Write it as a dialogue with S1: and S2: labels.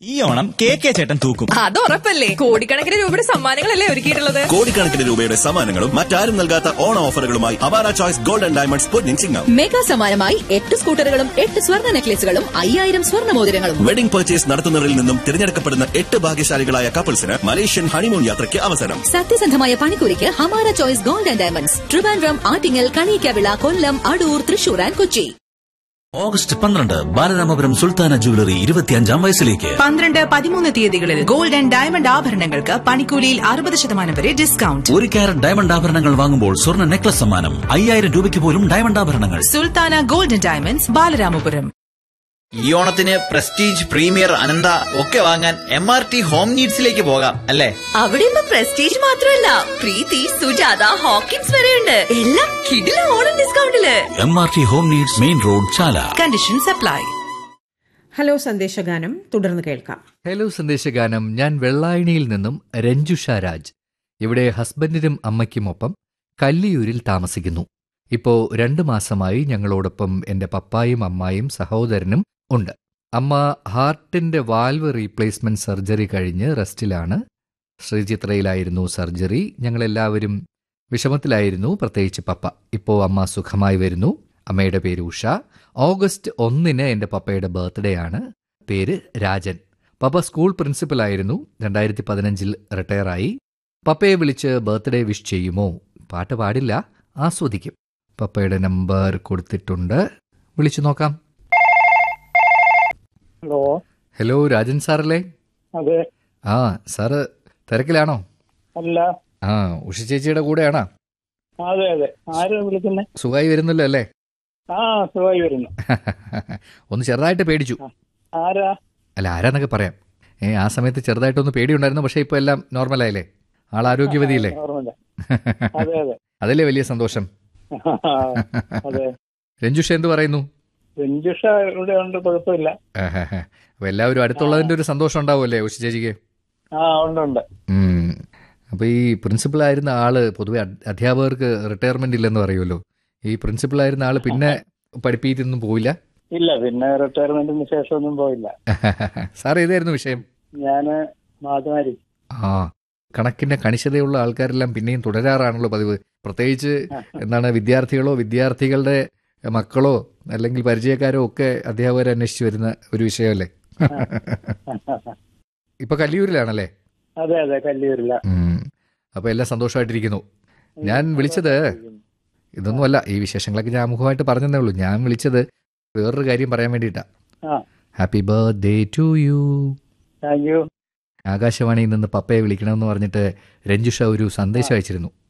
S1: ഈ Onam K K ചേട്ടൻ തൂക്കും
S2: അത് ഉറപ്പല്ലേ കോടിക്കണക്കിന് രൂപയുടെ സമ്മാനങ്ങളല്ലേ ഒരുക്കിയിട്ടുള്ളത്
S3: കോടിക്കണക്കിന് രൂപയുടെ സമ്മാനങ്ങളും മറ്റാരും നൽകാത്ത ഓണ ഓഫറുകളുമായി അവാര ചോയ്സ് ഗോൾഡ് ആൻഡ് ഡയമണ്ട്സ് പൊന്നിൻ ചിങ്ങം
S4: മെഗാ സമ്മാനമായി എട്ട് സ്കൂട്ടറുകളും എട്ട് സ്വർണ്ണ നെക്ലേസുകളും അയ്യായിരം സ്വർണ്ണ മോതിരങ്ങളും
S3: വെഡിംഗ് പർച്ചേസ് നടത്തുന്നവരിൽ നിന്നും തിരഞ്ഞെടുക്കപ്പെടുന്ന എട്ട് ഭാഗ്യശാലികളായ കപ്പിൾസിന് മലേഷ്യൻ ഹണിമൂൺ യാത്രയ്ക്ക് അവസരം
S4: സത്യസന്ധമായ പണിക്കൂലിക്ക് Hamara choice gold and diamonds Trivandrum Attingal Kaliyikkavila Kollam Adoor Thrissur and Kochi
S5: August പന്ത്രണ്ട് ബാലരാമപുരം സുൽത്താന ജുവലറി ഇരുപത്തിയഞ്ചാം വയസ്സിലേക്ക്
S6: പന്ത്രണ്ട് പതിമൂന്ന് തീയതികളിൽ ഗോൾഡ് ആൻഡ് ഡയമണ്ട് ആഭരണങ്ങൾക്ക് പണിക്കൂലിയിൽ അറുപത് ശതമാനം വരെ ഡിസ്കൗണ്ട്
S5: ഒരു ക്യാരറ്റ് ഡയമണ്ട് ആഭരണങ്ങൾ വാങ്ങുമ്പോൾ സ്വർണ്ണ നെക്ലസ് സമ്മാനം അയ്യായിരം രൂപയ്ക്ക് പോലും ഡയമണ്ട് ആഭരണങ്ങൾ
S6: Sultana gold and diamonds Balaramapuram
S7: ഈ ഓണത്തിന് പ്രസ്റ്റീജ് പ്രീമിയർ അനന്ത ഒക്കെ വാങ്ങാൻ എം ആർ ടി ഹോം നീഡ്സിലേക്ക് പോകാം അല്ലേ
S4: അവിടെ ഇപ്പൊ പ്രസ്റ്റീജ് മാത്രമല്ല പ്രീതി സുജാത ഹോക്കിൻസ് വരെയുണ്ട് എല്ലാം കിടില ഓണം ഡിസ്കൗണ്ടില്
S5: M R T home needs main road Chala
S6: condition supply
S8: hello സന്ദേശഗാനം തുടർന്ന് കേൾക്കാം
S9: ഹലോ സന്ദേശഗാനം ഞാൻ വെള്ളായണിയിൽ നിന്നും രഞ്ജുഷ രാജ് ഇവിടെ ഹസ്ബൻഡിനും അമ്മയ്ക്കുമൊപ്പം കല്ലിയൂരിൽ താമസിക്കുന്നു ഇപ്പോൾ രണ്ട് മാസമായി ഞങ്ങളോടൊപ്പം എൻ്റെ പപ്പായും അമ്മായും സഹോദരനും ഉണ്ട് അമ്മ ഹാർട്ടിൻ്റെ വാൽവ് റീപ്ലേസ്മെന്റ് സർജറി കഴിഞ്ഞ് റെസ്റ്റിലാണ് ശ്രീചിത്രയിലായിരുന്നു സർജറി ഞങ്ങളെല്ലാവരും വിഷമത്തിലായിരുന്നു പ്രത്യേകിച്ച് പപ്പ ഇപ്പോൾ അമ്മ സുഖമായി വരുന്നു അമ്മയുടെ പേര് ഉഷ ഓഗസ്റ്റ് ഒന്നിന് എൻ്റെ പപ്പയുടെ ബർത്ത്ഡേ ആണ് പേര് രാജൻ പപ്പ സ്കൂൾ പ്രിൻസിപ്പലായിരുന്നു രണ്ടായിരത്തി പതിനഞ്ചിൽ റിട്ടയറായി പപ്പയെ വിളിച്ച് ബർത്ത്ഡേ വിഷ് ചെയ്യുമോ പാട്ട് പാടില്ല ആസ്വദിക്കും പപ്പയുടെ നമ്പർ കൊടുത്തിട്ടുണ്ട് വിളിച്ചു നോക്കാം
S10: ഹലോ
S9: ഹലോ രാജൻ സാറല്ലേ
S10: അതെ
S9: ആ സാറ് തിരക്കിലാണോ
S10: അല്ല
S9: ആ ഉഷ ചേച്ചിയുടെ കൂടെയാണോ
S10: അതെ അതെ ആരാ വിളിക്കുന്നേ
S9: സുഖമായി വരുന്നല്ലോ അല്ലേ
S10: ആ സുഖമായി വരുന്നു
S9: ഒന്ന് ചെറുതായിട്ട് പേടിച്ചു
S10: ആരാ
S9: അല്ല ആരാന്നൊക്കെ പറയാം ഏ ആ സമയത്ത് ചെറുതായിട്ടൊന്ന് പേടിയുണ്ടായിരുന്നു പക്ഷേ ഇപ്പോൾ എല്ലാം നോർമലായില്ലേ ആൾ ആരോഗ്യവതിയില്ലേ
S10: ഓർമ്മയില്ല അതെ അതെ
S9: അതല്ലേ വലിയ സന്തോഷം
S10: അതെ
S9: രഞ്ജുഷ എന്ത് പറയുന്നു
S10: രഞ്ജുഷ ഇവിടെ ഉണ്ട് കുഴപ്പമില്ല
S9: ആഹാഹാ. അപ്പൊ എല്ലാവരും അടുത്തുള്ളതിന്റെ ഒരു സന്തോഷം ഉണ്ടാവുമല്ലേ ഉഷ ചേച്ചിക്ക്
S10: ആ ഉണ്ട് ഉണ്ട്
S9: ഉം. അപ്പൊ ഈ പ്രിൻസിപ്പൽ ആയിരുന്ന ആള് പൊതുവെ അഡ്- അധ്യാപകർക്ക് റിട്ടയർമെന്റ് ഇല്ലെന്ന് പറയുമല്ലോ ഈ പ്രിൻസിപ്പൽ ആയിരുന്ന ആള് പിന്നെ പഠിപ്പിക്കുന്നൊന്നും പോയില്ല
S10: ഇല്ല പിന്നെ റിട്ടയർമെന്റിന് ശേഷം ഒന്നും പോയില്ല
S9: സാർ ഏതായിരുന്നു വിഷയം
S10: ഞാന് മാധുമാരി
S9: ആ കണക്കിന്റെ കണിശതയുള്ള ആൾക്കാരെല്ലാം പിന്നെയും തുടരാറാണല്ലോ പതിവ് പ്രത്യേകിച്ച് എന്താണ് വിദ്യാർത്ഥികളോ വിദ്യാർത്ഥികളുടെ മക്കളോ അല്ലെങ്കിൽ പരിചയക്കാരോ ഒക്കെ അധ്യാപകരെ അന്വേഷിച്ച് വരുന്ന ഒരു വിഷയമല്ലേ ഇപ്പൊ കല്ലിയൂരിലാണല്ലേ
S10: അതെ അതെ കല്ലിയൂരില്ല
S9: ഉം. അപ്പൊ എല്ലാം സന്തോഷമായിട്ടിരിക്കുന്നു ഞാൻ വിളിച്ചത് ഇതൊന്നുമല്ല ഈ വിശേഷങ്ങളൊക്കെ ഞാൻ മുഖമായിട്ട് പറഞ്ഞതേ ഉള്ളൂ ഞാൻ വിളിച്ചത് വേറൊരു കാര്യം പറയാൻ വേണ്ടിയിട്ടാ
S10: ആ
S9: happy birthday to you
S10: thank you
S9: ആകാശവാണിയിൽ നിന്ന് പപ്പയെ വിളിക്കണമെന്ന് പറഞ്ഞിട്ട് രഞ്ജുഷ ഒരു സന്ദേശം അയച്ചിരുന്നു